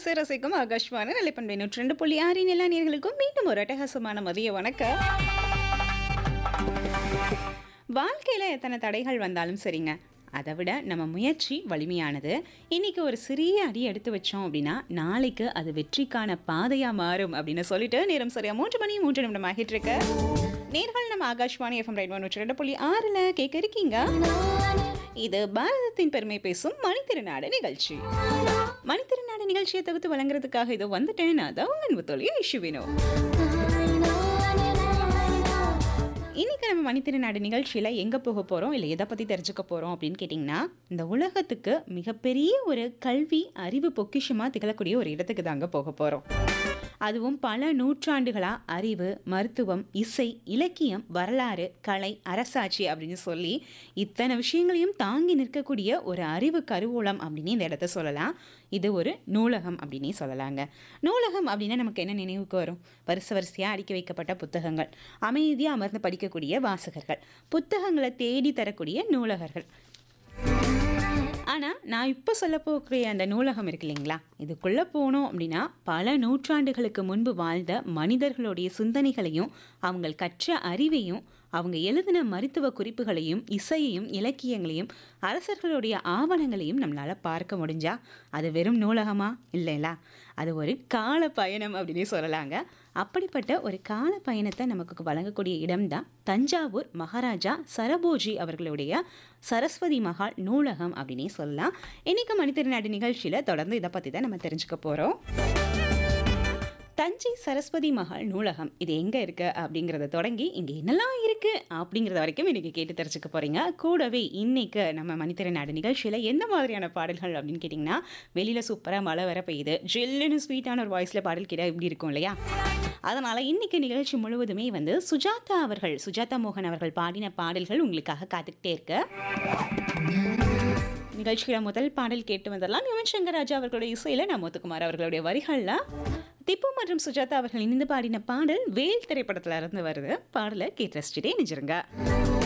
கேட்டு ரசிக்கும் ஆகாஷ்வான நிலைப்பண்பை நூற்றி ரெண்டு புள்ளி ஆறின் எல்லா நேர்களுக்கும் மீண்டும் ஒரு அட்டகாசமான மதிய வணக்கம் வாழ்க்கையில் எத்தனை தடைகள் வந்தாலும் சரிங்க அதை விட நம்ம முயற்சி வலிமையானது இன்னைக்கு ஒரு சிறிய அடி எடுத்து வச்சோம் அப்படின்னா நாளைக்கு அது வெற்றிக்கான பாதையாக மாறும் அப்படின்னு சொல்லிட்டு நேரம் சரியா மூன்று மணி மூன்று நிமிடம் ஆகிட்டு இருக்கு நேர்கள் நம்ம ஆகாஷ்வாணி எஃப்எம் ரைட் நூற்றி ரெண்டு புள்ளி ஆறில் கேட்க இருக்கீங்க இது பாரதத்தின் பெருமை பேசும் மணித்திருநாடு நிகழ்ச்சி மணித்திருநாடு நிகழ்ச்சியை தொகுத்து வழங்குறதுக்காக இதோ வந்துட்டேன் அதான் உங்க அன்பு தோழி ஐஷுவினோ இன்னைக்கு நம்ம மணித்திருநாடு நிகழ்ச்சியில் எங்கே போக போகிறோம் இல்லை எதை பற்றி தெரிஞ்சுக்க போகிறோம் அப்படின்னு கேட்டிங்கன்னா இந்த உலகத்துக்கு மிகப்பெரிய ஒரு கல்வி அறிவு பொக்கிஷமாக திகழக்கூடிய ஒரு இடத்துக்கு தாங்க போக போகிறோம் அதுவும் பல நூற்றாண்டுகளாக அறிவு மருத்துவம் இசை இலக்கியம் வரலாறு கலை அரசாட்சி அப்படின்னு சொல்லி இத்தனை விஷயங்களையும் தாங்கி நிற்கக்கூடிய ஒரு அறிவு கருவூலம் அப்படின்னு இந்த இடத்த சொல்லலாம் இது ஒரு நூலகம் அப்படின்னே சொல்லலாங்க நூலகம் அப்படின்னா நமக்கு என்ன நினைவுக்கு வரும் வரிசை வரிசையாக அடுக்கி வைக்கப்பட்ட புத்தகங்கள் அமைதியாக அமர்ந்து படிக்கக்கூடிய வாசகர்கள் புத்தகங்களை தேடி தரக்கூடிய நூலகர்கள் ஆனால் நான் இப்போ சொல்ல போகக்கூடிய அந்த நூலகம் இருக்கு இல்லைங்களா இதுக்குள்ளே போனோம் அப்படின்னா பல நூற்றாண்டுகளுக்கு முன்பு வாழ்ந்த மனிதர்களுடைய சிந்தனைகளையும் அவங்க கற்ற அறிவையும் அவங்க எழுதின மருத்துவ குறிப்புகளையும் இசையையும் இலக்கியங்களையும் அரசர்களுடைய ஆவணங்களையும் நம்மளால் பார்க்க முடிஞ்சா அது வெறும் நூலகமா இல்லைங்களா அது ஒரு கால பயணம் அப்படின்னே சொல்லலாங்க அப்படிப்பட்ட ஒரு கால பயணத்தை நமக்கு வழங்கக்கூடிய இடம்தான் தஞ்சாவூர் மகாராஜா சரபோஜி அவர்களுடைய சரஸ்வதி மகால் நூலகம் அப்படின்னே சொல்லலாம் இன்னைக்கு மணித்திருநாடு நிகழ்ச்சியில் தொடர்ந்து இதை பற்றி தான் நம்ம தெரிஞ்சுக்க போகிறோம் தஞ்சை சரஸ்வதி மகால் நூலகம் இது எங்கே இருக்குது அப்படிங்கிறத தொடங்கி இங்கே என்னெல்லாம் இருக்குது அப்படிங்கிறத வரைக்கும் இன்றைக்கி கேட்டு தெரிஞ்சுக்க போகிறீங்க கூடவே இன்னைக்கு நம்ம மணித்திரை நாடு நிகழ்ச்சியில் எந்த மாதிரியான பாடல்கள் அப்படின்னு கேட்டிங்கன்னா வெளியில் சூப்பராக மழை வர பெய்யுது ஜில்லுன்னு ஸ்வீட்டான ஒரு வாய்ஸில் பாடல் கேட்டால் எப்படி இருக்கும் இல்லையா அதனால் இன்னைக்கு நிகழ்ச்சி முழுவதுமே வந்து சுஜாதா அவர்கள் சுஜாதா மோகன் அவர்கள் பாடின பாடல்கள் உங்களுக்காக காத்துக்கிட்டே இருக்கு நிகழ்ச்சியில் முதல் பாடல் கேட்டு வந்தெல்லாம் யுவன் சங்கர் ராஜா அவர்களுடைய இசையில் நான் முத்துக்குமார் அவர்களுடைய வரிகளில் திப்பு மற்றும் சுஜாதா அவர்கள் இணைந்து பாடின பாடல் வேல் திரைப்படத்தில் இருந்து வருது பாடலை கேட்டு ரசிச்சுட்டே நினைச்சிருங்க